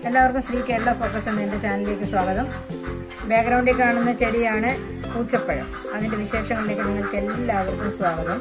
എല്ലാവർക്കും ശ്രീ കേരള ഫോക്കസ് എന്ന എൻ്റെ ചാനലിലേക്ക് സ്വാഗതം ബാക്ക്ഗ്രൗണ്ടിൽ കാണുന്ന ചെടിയാണ് പൂച്ചപ്പഴം അതിൻ്റെ വിശേഷങ്ങളിലേക്ക് നിങ്ങൾക്ക് എല്ലാവർക്കും സ്വാഗതം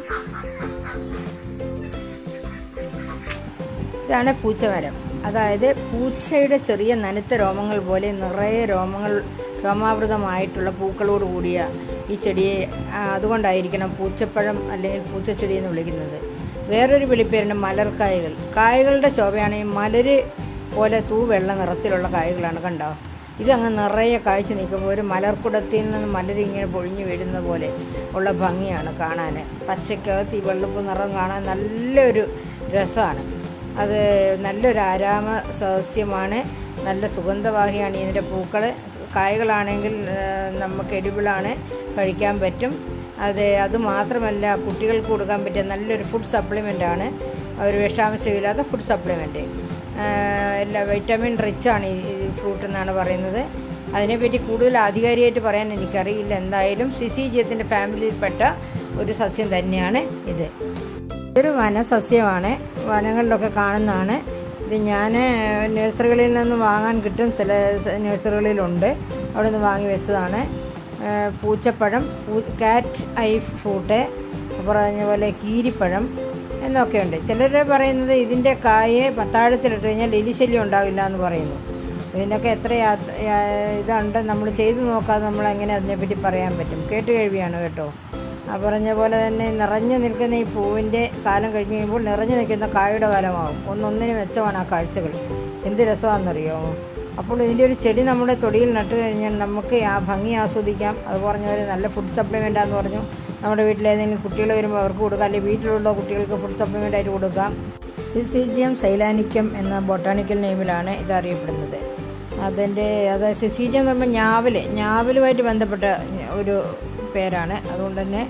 ഇതാണ് പൂച്ചമരം അതായത് പൂച്ചയുടെ ചെറിയ നനുത്ത രോമങ്ങൾ പോലെ നിറയെ രോമങ്ങൾ രോമാവൃതമായിട്ടുള്ള പൂക്കളോട് കൂടിയ ഈ ചെടിയെ ആ, അതുകൊണ്ടായിരിക്കണം പൂച്ചപ്പഴം അല്ലെങ്കിൽ പൂച്ചച്ചെടി എന്ന് വിളിക്കുന്നത് വേറൊരു വിളിപ്പേരുണ്ട് മലർക്കായകൾ കായകളുടെ ശോഭയാണ് ഈ മലര് പോലെ തൂ വെള്ള നിറത്തിലുള്ള കായകളാണ് കണ്ടോ ഇതങ്ങ് നിറയെ കായ്ച്ചു നിൽക്കുമ്പോൾ ഒരു മലർക്കുടത്തിൽ നിന്ന് മലര് ഇങ്ങനെ പൊഴിഞ്ഞു വീഴുന്ന പോലെ ഉള്ള ഭംഗിയാണ് കാണാൻ പച്ചക്കകത്ത് ഈ വെള്ളപ്പ് നിറം കാണാൻ നല്ലൊരു രസമാണ് അത് നല്ലൊരു ആരാമ സസ്യമാണ് നല്ല സുഗന്ധവാഹിയാണ് ഇതിൻ്റെ പൂക്കൾ കായകളാണെങ്കിൽ ആ, നമുക്ക് എഡിബിളാണ് കഴിക്കാൻ പറ്റും അത് അത് മാത്രമല്ല കുട്ടികൾക്ക് കൊടുക്കാൻ പറ്റിയ നല്ലൊരു ഫുഡ് സപ്ലിമെൻ്റ് ആണ് ഒരു വിഷാംശമില്ലാത്ത ഫുഡ് സപ്ലിമെൻറ്റ് എല്ലാ വൈറ്റമിൻ റിച്ച് ആണ് ഈ ഫ്രൂട്ട് എന്നാണ് പറയുന്നത് അതിനെപ്പറ്റി കൂടുതൽ ആധികാരികമായിട്ട് പറയാൻ എനിക്കറിയില്ല എന്തായാലും സിസിജിയത്തിൻ്റെ ഫാമിലിയിൽപ്പെട്ട ഒരു സസ്യം തന്നെയാണ് ഇത് ഇതൊരു വനസസ്യമാണ് വനങ്ങളിലൊക്കെ കാണുന്നതാണ് ഇത് ഞാൻ നഴ്സറികളിൽ നിന്ന് വാങ്ങാൻ കിട്ടും ചില സ- നഴ്സറികളിലുണ്ട് അവിടെ നിന്ന് വാങ്ങി വെച്ചതാണ് ആ, പൂച്ചപ്പഴം പൂ കാറ്റ് ഐ ഫ്രൂട്ട് പറഞ്ഞ പോലെ കീരിപ്പഴം എന്നൊക്കെയുണ്ട് ചിലർ പറയുന്നത് ഇതിൻ്റെ കായെ പത്താഴത്തിലിട്ട് കഴിഞ്ഞാൽ എലിശല്യം ഉണ്ടാവില്ല എന്ന് പറയുന്നു ഇതിനൊക്കെ എത്ര യാ- യാ- ഇതുണ്ട് നമ്മൾ ചെയ്തു നോക്കാതെ നമ്മൾ എങ്ങനെ അതിനെപ്പറ്റി പറയാൻ പറ്റും കേട്ട് കേൾവിയാണ് കേട്ടോ ആ പറഞ്ഞ പോലെ തന്നെ നിറഞ്ഞു നിൽക്കുന്ന ഈ പൂവിൻ്റെ കാലം കഴിഞ്ഞ് കഴിയുമ്പോൾ നിറഞ്ഞു നിൽക്കുന്ന കായുടെ കാലമാവും ഒന്നൊന്നിന് മെച്ചമാണ് ആ കാഴ്ചകൾ എന്ത് രസമാണെന്നറിയാമോ അപ്പോൾ ഇതിൻ്റെ ഒരു ചെടി നമ്മുടെ തൊടിയിൽ നട്ട് കഴിഞ്ഞാൽ നമുക്ക് ആ ഭംഗി ആസ്വദിക്കാം അത് പറഞ്ഞ പോലെ നല്ല ഫുഡ് സപ്ലിമെൻ്റാന്ന് പറഞ്ഞു നമ്മുടെ വീട്ടിൽ ഏതെങ്കിലും കുട്ടികൾ വരുമ്പോൾ അവർക്ക് കൊടുക്കാം അല്ലെങ്കിൽ വീട്ടിലുള്ള കുട്ടികൾക്ക് ഫുഡ് സപ്ലിമെൻ്റ് ആയിട്ട് കൊടുക്കാം സിസീജിയം സൈലാനിക്കം എന്ന ബൊട്ടാണിക്കൽ നെയിമിലാണ് ഇത് അറിയപ്പെടുന്നത് അതിൻ്റെ അതായത് സിസീജിയം എന്ന് പറയുമ്പോൾ ഞാവല് ഞാവലുമായിട്ട് ബന്ധപ്പെട്ട ഒരു പേരാണ് അതുകൊണ്ട് തന്നെ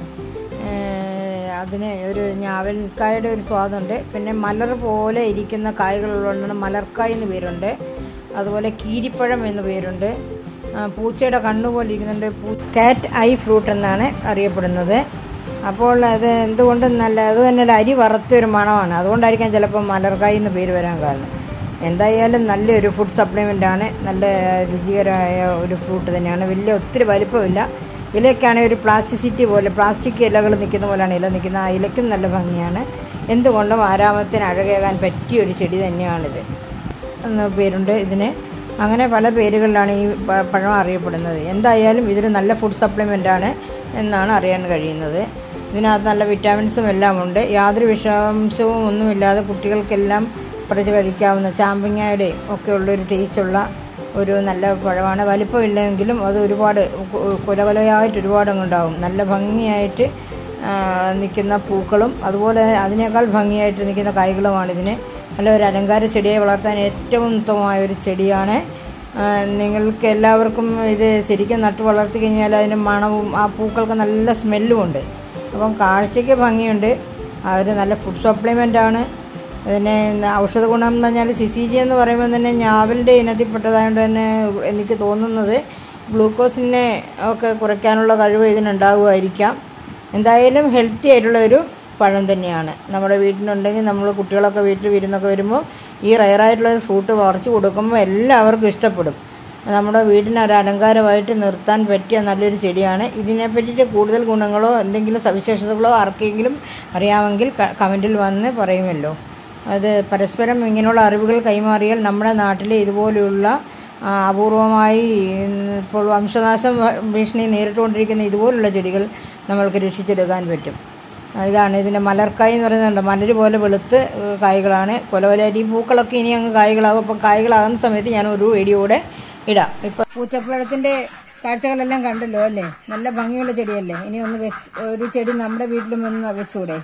ഏഹ്, അതിന് ഒരു ഞാവൽക്കായുടെ ഒരു സ്വാദുണ്ട് പിന്നെ മലർ പോലെ ഇരിക്കുന്ന കായകളുള്ളതുകൊണ്ടാണ് മലർക്കായ് എന്ന് പേരുണ്ട് അതുപോലെ കീരിപ്പഴം എന്ന് പേരുണ്ട് ആ, പൂച്ചയുടെ കണ്ണുപോലെ ഇരിക്കുന്നുണ്ട് കാറ്റ് ഐ ഫ്രൂട്ട് എന്നാണ് അറിയപ്പെടുന്നത് അപ്പോൾ അത് എന്തുകൊണ്ടും നല്ല അത് തന്നെ ഒരു അരി വറുത്തൊരു മണമാണ് അതുകൊണ്ടായിരിക്കാം ചിലപ്പോൾ മലർക്കായ് എന്ന് പേര് വരാൻ കാരണം എന്തായാലും നല്ലൊരു ഫുഡ് സപ്ലിമെൻ്റ് ആണ് നല്ല രുചികരമായ ഒരു ഫ്രൂട്ട് തന്നെയാണ് വലിയ ഒത്തിരി വലിപ്പമില്ല ഇലയ്ക്കാണെങ്കിൽ ഒരു പ്ലാസ്റ്റിസിറ്റി പോലെ പ്ലാസ്റ്റിക് ഇലകൾ നിൽക്കുന്ന പോലെയാണ് ഇല നിൽക്കുന്നത് ആ ഇലയ്ക്കും നല്ല ഭംഗിയാണ് എന്തുകൊണ്ടും ആരാമത്തിന് അഴകേകാൻ പറ്റിയ ഒരു ചെടി തന്നെയാണിത് എന്ന പേരുണ്ട് ഇതിന് അങ്ങനെ പല പേരുകളിലാണ് ഈ പ- പഴം അറിയപ്പെടുന്നത് എന്തായാലും ഇതൊരു നല്ല ഫുഡ് സപ്ലിമെൻ്റ് ആണ് എന്നാണ് അറിയാൻ കഴിയുന്നത് ഇതിനകത്ത് നല്ല വിറ്റാമിൻസും എല്ലാം ഉണ്ട് യാതൊരു വിഷാംശവും ഒന്നുമില്ലാതെ കുട്ടികൾക്കെല്ലാം പറിച്ച് കഴിക്കാവുന്ന ചാമ്പിങ്ങയുടെ ഒക്കെ ഉള്ളൊരു ടേസ്റ്റുള്ള ഒരു നല്ല പഴമാണ് വലിപ്പമില്ലെങ്കിലും അത് ഒരുപാട് കു- കൊലകൊലയായിട്ട് ഒരുപാട് അങ്ങുണ്ടാവും നല്ല ഭംഗിയായിട്ട് ആ, നിൽക്കുന്ന പൂക്കളും അതുപോലെ അതിനേക്കാൾ ഭംഗിയായിട്ട് നിൽക്കുന്ന കായ്കളുമാണ് ഇതിന് നല്ല ഒരു അലങ്കാര ചെടിയെ വളർത്താൻ ഏറ്റവും ഉത്തമമായ ഒരു ചെടിയാണ് ആ, നിങ്ങൾക്ക് എല്ലാവർക്കും ഇത് ശരിക്കും നട്ട് വളർത്തി കഴിഞ്ഞാൽ അതിന് മണവും ആ പൂക്കൾക്ക് നല്ല സ്മെല്ലും ഉണ്ട് അപ്പം കാഴ്ചയ്ക്ക് ഭംഗിയുണ്ട് ആ ഒരു നല്ല ഫുഡ് സപ്ലിമെൻ്റ് ആണ് അതിന് ഔഷധ ഗുണം എന്ന് പറഞ്ഞാൽ സിസിജി എന്ന് പറയുമ്പോൾ തന്നെ ഞാവലിൻ്റെ ഇനത്തിൽപ്പെട്ടതായതുകൊണ്ട് തന്നെ എനിക്ക് തോന്നുന്നത് ഗ്ലൂക്കോസിനെ ഒക്കെ കുറയ്ക്കാനുള്ള കഴിവ് ഇതിനുണ്ടാകുമായിരിക്കാം എന്തായാലും ഹെൽത്തി ആയിട്ടുള്ള ഒരു പഴം തന്നെയാണ് നമ്മുടെ വീട്ടിലുണ്ടെങ്കിൽ നമ്മൾ കുട്ടികളൊക്കെ വീട്ടിൽ വിരുന്നൊക്കെ വരുമ്പോൾ ഈ റയറായിട്ടുള്ള ഒരു ഫ്രൂട്ട് പറിച്ച് കൊടുക്കുമ്പോൾ എല്ലാവർക്കും ഇഷ്ടപ്പെടും നമ്മുടെ വീടിന് ഒരു അലങ്കാരമായിട്ട് നിർത്താൻ പറ്റിയ നല്ലൊരു ചെടിയാണ് ഇതിനെ പറ്റിയിട്ട് കൂടുതൽ ഗുണങ്ങളോ എന്തെങ്കിലും സവിശേഷതകളോ ആർക്കെങ്കിലും അറിയാമെങ്കിൽ ക- കമൻറ്റിൽ വന്ന് പറയുമല്ലോ അത് പരസ്പരം ഇങ്ങനെയുള്ള അറിവുകൾ കൈമാറിയാൽ നമ്മുടെ നാട്ടിലെ ഇതുപോലെയുള്ള ആ, അപൂർവമായി ഉം, ഇപ്പോൾ വംശനാശം വ- ഭീഷണി നേരിട്ടുകൊണ്ടിരിക്കുന്ന ഇതുപോലുള്ള ചെടികൾ നമ്മൾക്ക് രക്ഷിച്ചെടുക്കാൻ പറ്റും ആ, ഇതാണ് ഇതിൻ്റെ മലർക്കായ് എന്ന് പറയുന്നുണ്ട് മലര് പോലെ വെളുത്ത് ഏഹ്, കായ്കളാണ് കൊലവലാരി പൂക്കളൊക്കെ ഇനി അങ്ങ് കായ്കളാകും അപ്പം കായ്കളാകുന്ന സമയത്ത് ഞാൻ ഒരു വീഡിയോ കൂടെ ഇടാം ഇപ്പം പൂച്ചപ്പഴത്തിൻ്റെ കാഴ്ചകളെല്ലാം കണ്ടല്ലോ അല്ലേ നല്ല ഭംഗിയുള്ള ചെടിയല്ലേ ഇനി ഒന്ന് വെ- ഒരു ചെടി നമ്മുടെ വീട്ടിലും ഒന്ന് വെച്ചുകൂടെ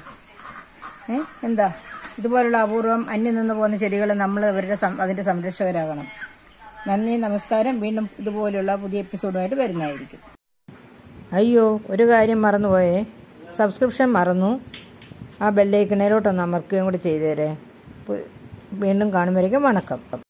ഏ എന്താ ഇതുപോലുള്ള അപൂർവം അന്യം നിന്ന് പോകുന്ന ചെടികൾ നമ്മൾ അവരുടെ സം- അതിന്റെ സംരക്ഷകരാകണം നന്ദി നമസ്കാരം വീണ്ടും ഇതുപോലുള്ള പുതിയ എപ്പിസോഡുമായിട്ട് വരുന്നതായിരിക്കും അയ്യോ ഒരു കാര്യം മറന്നുപോയേ സബ്സ്ക്രിപ്ഷൻ മറന്നു ആ ബെല്ലൈക്കണയിലോട്ടൊന്ന് അമർക്കുകയും കൂടി ചെയ്തേരെ വീണ്ടും കാണുമ്പോഴേക്കും വണക്കം